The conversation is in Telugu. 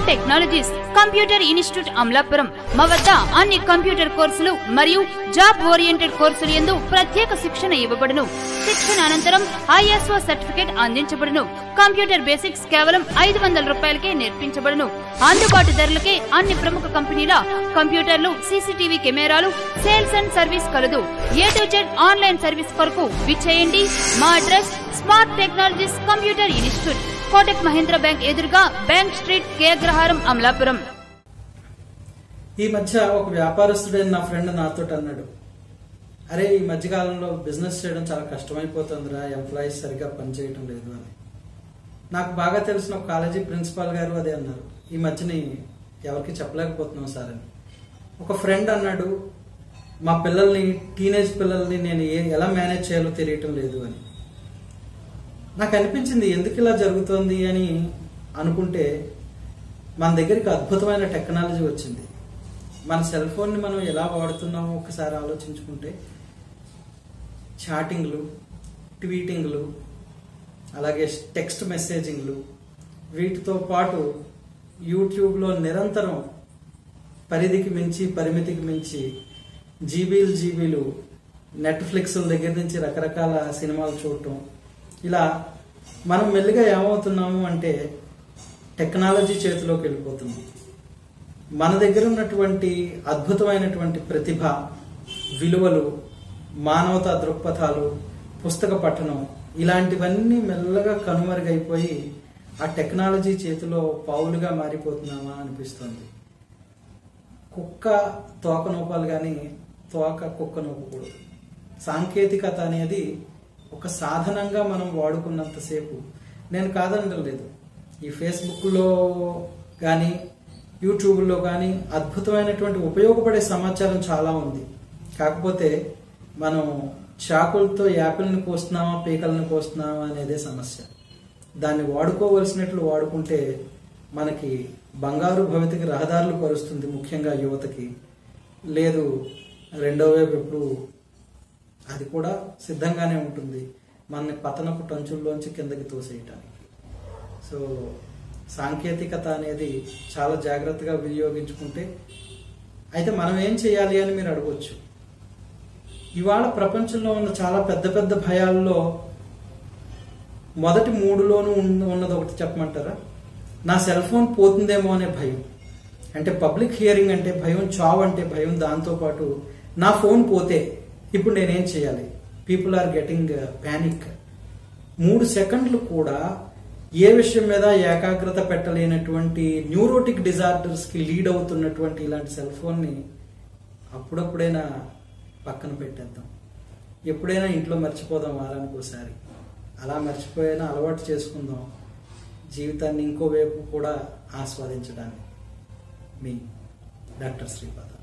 టెక్నాలజీస్ కంప్యూటర్ ఇన్స్టిట్యూట్ అమలాపురం మా వద్ద అన్ని కంప్యూటర్ కోర్సులు మరియు జాబ్ ఓరియంటెడ్ కోర్సులు ఎందు ప్రత్యేక శిక్షణ ఇవ్వబడును శిక్షణ అనంతరం ఐఎస్ఓ సర్టిఫికేట్ అందించబడును కంప్యూటర్ బేసిక్స్ కేవలం ఐదు వందల రూపాయలకే నేర్పించబడును అందుబాటు ధరలకే అన్ని ప్రముఖ కంపెనీల కంప్యూటర్లు సీసీటీవీ కెమెరాలు సేల్స్ అండ్ సర్వీస్ కలదు A to Z online service కొరకు విచ్చేయండి మా address smart technologies computer institute Kotak Mahindra bank ఎదురుగా bank street K Agraharam Amalapuram ఈ మధ్య ఒక వ్యాపారస్తుడైన నా ఫ్రెండ్ నాతో అన్నాడు అరే ఈ మధ్యకాలంలో బిజినెస్ చేయడం చాలా కష్టమైపోతుందిరా ఎంప్లాయీస్ సరిగ్గా పనిచేయటం లేదు అని నాకు బాగా తెలిసిన ఒక కాలేజీ ప్రిన్సిపాల్ గారు అదే అన్నారు ఈ మధ్యని ఎవరికి చెప్పలేకపోతున్నాం సార్ అని ఒక ఫ్రెండ్ అన్నాడు మా పిల్లల్ని టీనేజ్ పిల్లల్ని నేను ఏ- ఎలా మేనేజ్ చేయాలో తెలియటం లేదు అని నాకు అనిపించింది ఎందుకు ఇలా జరుగుతోంది అని అనుకుంటే మన దగ్గరికి అద్భుతమైన టెక్నాలజీ వచ్చింది మన సెల్ ఫోన్ని మనం ఎలా వాడుతున్నామో ఒకసారి ఆలోచించుకుంటే చాటింగ్లు ట్వీటింగ్లు అలాగే టెక్స్ట్ మెసేజింగ్లు వీటితో పాటు యూట్యూబ్లో నిరంతరం పరిధికి మించి పరిమితికి మించి జీబీలు జీబీలు నెట్ఫ్లిక్స్ దగ్గర నుంచి రకరకాల సినిమాలు చూడటం ఇలా మనం మెల్లిగా ఏమవుతున్నాము అంటే టెక్నాలజీ చేతిలోకి వెళ్ళిపోతున్నాం మన దగ్గర ఉన్నటువంటి అద్భుతమైనటువంటి ప్రతిభ విలువలు మానవతా దృక్పథాలు పుస్తక పఠనం ఇలాంటివన్నీ మెల్లగా కనుమరుగైపోయి ఆ టెక్నాలజీ చేతిలో పావులుగా మారిపోతున్నామా అనిపిస్తుంది కుక్క తోక నూపాలి కానీ తోక కుక్క నూపకూడదు సాంకేతికత అనేది ఒక సాధనంగా మనం వాడుకున్నంతసేపు నేను కాదనడం లేదు ఈ ఫేస్బుక్లో కానీ యూట్యూబ్లో కానీ అద్భుతమైనటువంటి ఉపయోగపడే సమాచారం చాలా ఉంది కాకపోతే మనం చాకులతో యాపిల్ని కోస్తున్నామా పీకలను కోస్తున్నామా అనేదే సమస్య దాన్ని వాడుకోవలసినట్లు వాడుకుంటే మనకి బంగారు భవితకి రహదారులు పరుస్తుంది ముఖ్యంగా యువతకి లేదు రెండో వైపు ఎప్పుడు అది కూడా సిద్ధంగానే ఉంటుంది మనని పతనపు టంచుల్లోంచి కిందకి తోసేయటానికి సో సాంకేతికత అనేది చాలా జాగ్రత్తగా వినియోగించుకుంటే అయితే మనం ఏం చేయాలి అని మీరు అడగవచ్చు ఇవాళ ప్రపంచంలో ఉన్న చాలా పెద్ద పెద్ద భయాల్లో మొదటి మూడులోనూ ఉన్న- ఉన్నది ఒకటి చెప్పమంటారా నా సెల్ ఫోన్ పోతుందేమో అనే భయం అంటే పబ్లిక్ హియరింగ్ అంటే భయం చావ్ అంటే భయం దాంతోపాటు నా ఫోన్ పోతే ఇప్పుడు నేనేం చేయాలి పీపుల్ ఆర్ గెటింగ్ ప్యానిక్ మూడు సెకండ్లు కూడా ఏ విషయం మీద ఏకాగ్రత పెట్టలేనటువంటి న్యూరోటిక్ డిజార్డర్స్ కి లీడ్ అవుతున్నటువంటి ఇలాంటి సెల్ ఫోన్ ని అప్పుడప్పుడైనా పక్కన పెట్టేద్దాం ఎప్పుడైనా ఇంట్లో మర్చిపోదాం వారానికి ఒకసారి అలా మర్చిపోయినా అలవాటు చేసుకుందాం జీవితాన్ని ఇంకో వైపు కూడా ఆస్వాదించడానికి మీ డాక్టర్ శ్రీపాద